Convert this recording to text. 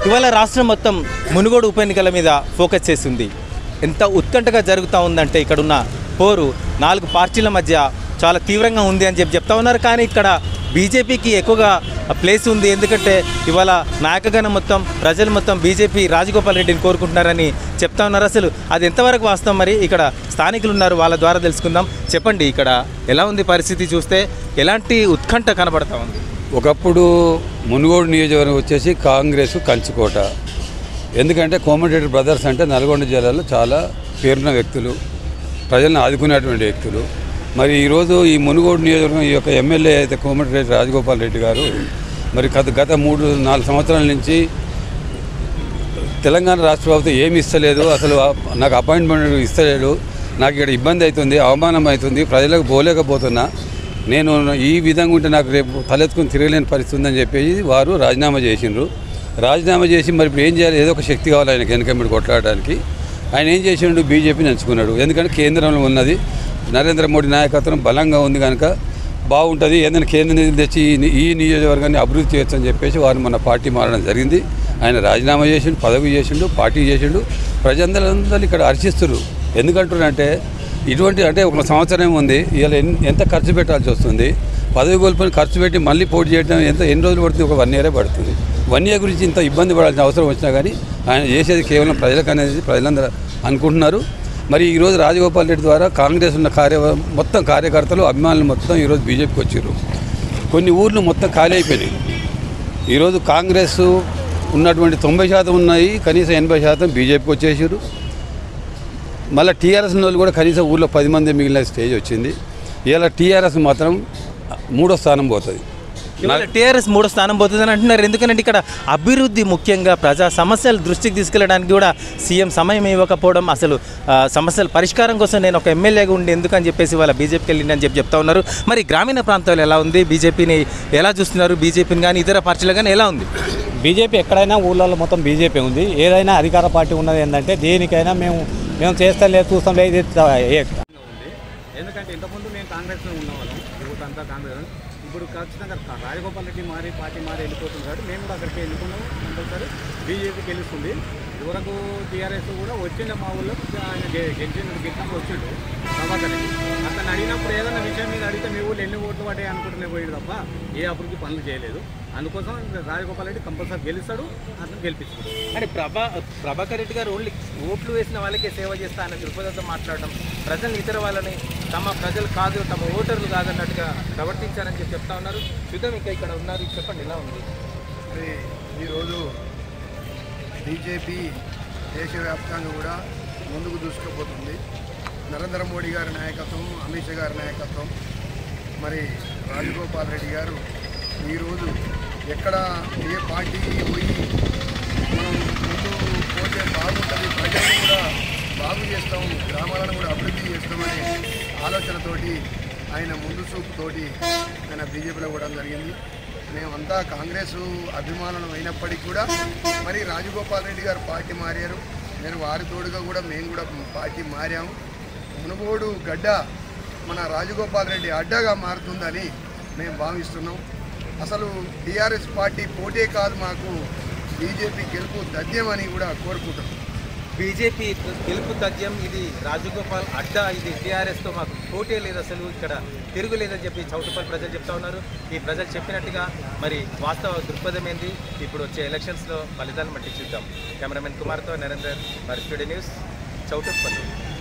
ఇవాళ రాష్ట్రం మొత్తం మునుగోడు ఉప ఎన్నికల మీద ఫోకస్ చేసింది ఎంత ఉత్కంఠగా జరుగుతూ ఉందంటే ఇక్కడున్న పోరు నాలుగు పార్టీల మధ్య చాలా తీవ్రంగా ఉంది అని చెప్పి చెప్తా ఉన్నారు కానీ ఇక్కడ బీజేపీకి ఎక్కువగా ప్లేస్ ఉంది ఎందుకంటే ఇవాళ నాయకగణం మొత్తం ప్రజలు మొత్తం బీజేపీ రాజగోపాల్ రెడ్డిని కోరుకుంటున్నారని చెప్తా ఉన్నారు అసలు అది ఎంతవరకు వాస్తవం మరి ఇక్కడ స్థానికులు ఉన్నారు వాళ్ళ ద్వారా తెలుసుకుందాం చెప్పండి ఇక్కడ ఎలా ఉంది పరిస్థితి చూస్తే ఎలాంటి ఉత్కంఠ కనబడతా ఉంది ఒకప్పుడు మునుగోడు నియోజకవర్గం వచ్చేసి కాంగ్రెస్ కంచుకోట ఎందుకంటే కోమటిరెడ్డి బ్రదర్స్ అంటే నల్గొండ జిల్లాలో చాలా పేరున్న వ్యక్తులు ప్రజలను ఆదుకునేటువంటి వ్యక్తులు మరి ఈరోజు ఈ మునుగోడు నియోజకవర్గం ఈ యొక్క ఎమ్మెల్యే అయితే కోమటిరెడ్డి రాజగోపాల్ రెడ్డి గారు మరి గత గత మూడు నాలుగు సంవత్సరాల నుంచి తెలంగాణ రాష్ట్ర ప్రభుత్వం ఏమి ఇస్తలేదు అసలు ఆ- నాకు అపాయింట్మెంట్ ఇస్తలేడు నాకు ఇక్కడ ఇబ్బంది అవుతుంది అవమానం అవుతుంది ప్రజలకు పోలేకపోతున్నా నేను ఈ విధంగా ఉంటే నాకు రేపు తలెత్తుకుని తిరగలేని పరిస్థితి ఉందని చెప్పేసి వారు రాజీనామా చేసిండ్రు రాజీనామా చేసి మరి ఇప్పుడు ఏం చేయాలి ఏదో ఒక శక్తి కావాలి ఆయనకి వెనకమ్మడి కొట్లాడడానికి ఆయన ఏం చేసిండు బీజేపీని ఎంచుకున్నాడు ఎందుకంటే కేంద్రంలో ఉన్నది నరేంద్ర మోడీ నాయకత్వం బలంగా ఉంది కనుక బాగుంటుంది ఏదైనా కేంద్ర నిధులు తెచ్చి ఈ ని- ఈ నియోజకవర్గాన్ని అభివృద్ధి చేయొచ్చు అని చెప్పేసి వారు మన పార్టీ మారడం జరిగింది ఆయన రాజీనామా చేసిండు పదవి చేసిండు పార్టీ చేసిండు ప్రజలందరూ ఇక్కడ హర్షిస్తున్నారు ఎందుకంటున్నారంటే ఇటువంటి అంటే ఒక సంవత్సరం ఉంది ఇవాళ ఎన్- ఎంత ఖర్చు పెట్టాల్సి వస్తుంది పదవి కోల్పోయి ఖర్చు పెట్టి మళ్ళీ పోటీ చేయడం ఎంత ఎన్ని రోజులు పడుతుంది ఒక వన్ ఇయరే పడుతుంది వన్ ఇయర్ గురించి ఇంత ఇబ్బంది పడాల్సిన అవసరం వచ్చినా కానీ ఆయన చేసేది కేవలం ప్రజలకు అనేది ప్రజలందరూ అనుకుంటున్నారు మరి ఈరోజు రాజగోపాల్ రెడ్డి ద్వారా కాంగ్రెస్ ఉన్న కార్య మొత్తం కార్యకర్తలు అభిమానులు మొత్తం ఈరోజు బీజేపీకి వచ్చారు కొన్ని ఊర్లు మొత్తం ఖాళీ అయిపోయినాయి ఈరోజు కాంగ్రెస్ ఉన్నటువంటి తొంభై శాతం ఉన్నాయి కనీసం ఎనభై శాతం బీజేపీకి వచ్చేసారు మళ్ళీ టీఆర్ఎస్ వాళ్ళు కూడా కనీసం ఊళ్ళో పది మంది మిగిలిన స్టేజ్ వచ్చింది ఇలా టీఆర్ఎస్ మాత్రం మూడో స్థానం పోతుంది ఇవాళ టీఆర్ఎస్ మూడో స్థానం పోతుందని అంటున్నారు ఎందుకంటే ఇక్కడ అభివృద్ధి ముఖ్యంగా ప్రజా సమస్యలు దృష్టికి తీసుకెళ్ళడానికి కూడా సీఎం సమయం ఇవ్వకపోవడం అసలు ఆ, సమస్యల పరిష్కారం కోసం నేను ఒక ఎమ్మెల్యేగా ఉండి ఎందుకని చెప్పేసి వాళ్ళ బీజేపీకి వెళ్ళింది అని చెప్పి చెప్తా ఉన్నారు మరి గ్రామీణ ప్రాంతాల్లో ఎలా ఉంది బీజేపీని ఎలా చూస్తున్నారు బీజేపీని కానీ ఇతర పార్టీలు కానీ ఎలా ఉంది బీజేపీ ఎక్కడైనా ఊళ్ళలో మొత్తం బీజేపీ ఉంది ఏదైనా అధికార పార్టీ ఉన్నది ఏంటంటే దేనికైనా మేము మేము చేస్తాం లేదు చూస్తాం లేదు ఇది త- ఏ- ఉంది ఎందుకంటే ఇంతకుముందు నేను కాంగ్రెస్లో ఉన్నవాళ్ళం యువత అంతా కాంగ్రెస్ ఇప్పుడు ఖచ్చితంగా కా- రాజగోపాల్ రెడ్డి మారి పార్టీ మారి వెళ్ళిపోతుంది కాబట్టి మేము కూడా అక్కడికి వెళ్ళుకున్నాము కంపల్సరీ బీజేపీకి గెలుస్తుంది ఇదివరకు టీఆర్ఎస్ కూడా వచ్చిండే మా ఊళ్ళో ఆయన గె- గెలిచిన గెలిచినప్పుడు వచ్చిండు ప్రభాకర్ రెడ్డి అతను అడిగినప్పుడు ఏదైనా విషయం మీద అడిగితే మీ ఊళ్ళో ఎన్ని ఓట్లు పడ్డాయి అనుకుంటూనే పోయాడు తప్ప ఏ అభివృద్ధి పనులు చేయలేదు అందుకోసం రాజగోపాల్ రెడ్డి కంపల్సరీ గెలుస్తాడు అతను గెలిపిస్తాడు అంటే ప్రభా ప్రభాకర్ రెడ్డి గారు ఓన్లీ ఓట్లు వేసిన వాళ్ళకే సేవ చేస్తా అనే దృక్పథంతో మాట్లాడడం ప్రజలు ఇతర వాళ్ళని తమ ప్రజలు కాదు తమ ఓటర్లు కాదన్నట్టుగా ప్రవర్తించారని చెప్పి చెప్తా ఉన్నారు చూద్దాం ఇంకా ఇక్కడ ఉన్నారు చెప్పండి ఎలా ఉంది మరి ఈరోజు బీజేపీ దేశవ్యాప్తంగా కూడా ముందుకు దూసుకుపోతుంది నరేంద్ర మోడీ గారి నాయకత్వం అమిత్ షా గారి నాయకత్వం మరి రాజగోపాల్ రెడ్డి గారు ఈరోజు ఎక్కడ ఏ పార్టీ పోయి మనం ముందు పోతే బాగుంటుంది ప్రజలను కూడా బాగు చేస్తాం గ్రామాలను కూడా అభివృద్ధి చేస్తామనే ఆలోచనతోటి ఆయన ముందు చూపుతోటి ఆయన బీజేపీలో కూడా జరిగింది మేమంతా కాంగ్రెస్ అభిమానులం అయినప్పటికీ కూడా మరి రాజగోపాల్ రెడ్డి గారు పార్టీ మారారు నేను వారి తోడుగా కూడా మేము కూడా పార్టీ మారాము మునుగోడు గడ్డ మన రాజగోపాల్ రెడ్డి అడ్డగా మారుతుందని మేము భావిస్తున్నాం అసలు టీఆర్ఎస్ పార్టీ పోటే కాదు మాకు బీజేపీ గెలుపు తథ్యమని కూడా కోరుకుంటున్నాం బీజేపీ గెలుపు తథ్యం ఇది రాజగోపాల్ అడ్డా ఇది టీఆర్ఎస్తో మాకు పోటీ లేదు అసలు ఇక్కడ తిరుగులేదని చెప్పి చౌటుపల్లి ప్రజలు చెప్తా ఉన్నారు ఈ ప్రజలు చెప్పినట్టుగా మరి వాస్తవ దృక్పథం ఏంది ఇప్పుడు వచ్చే ఎలక్షన్స్లో ఫలితాలను బట్టి చూద్దాం కెమెరామెన్ కుమార్తో నరేందర్ మరి న్యూస్ చౌటుపల్లి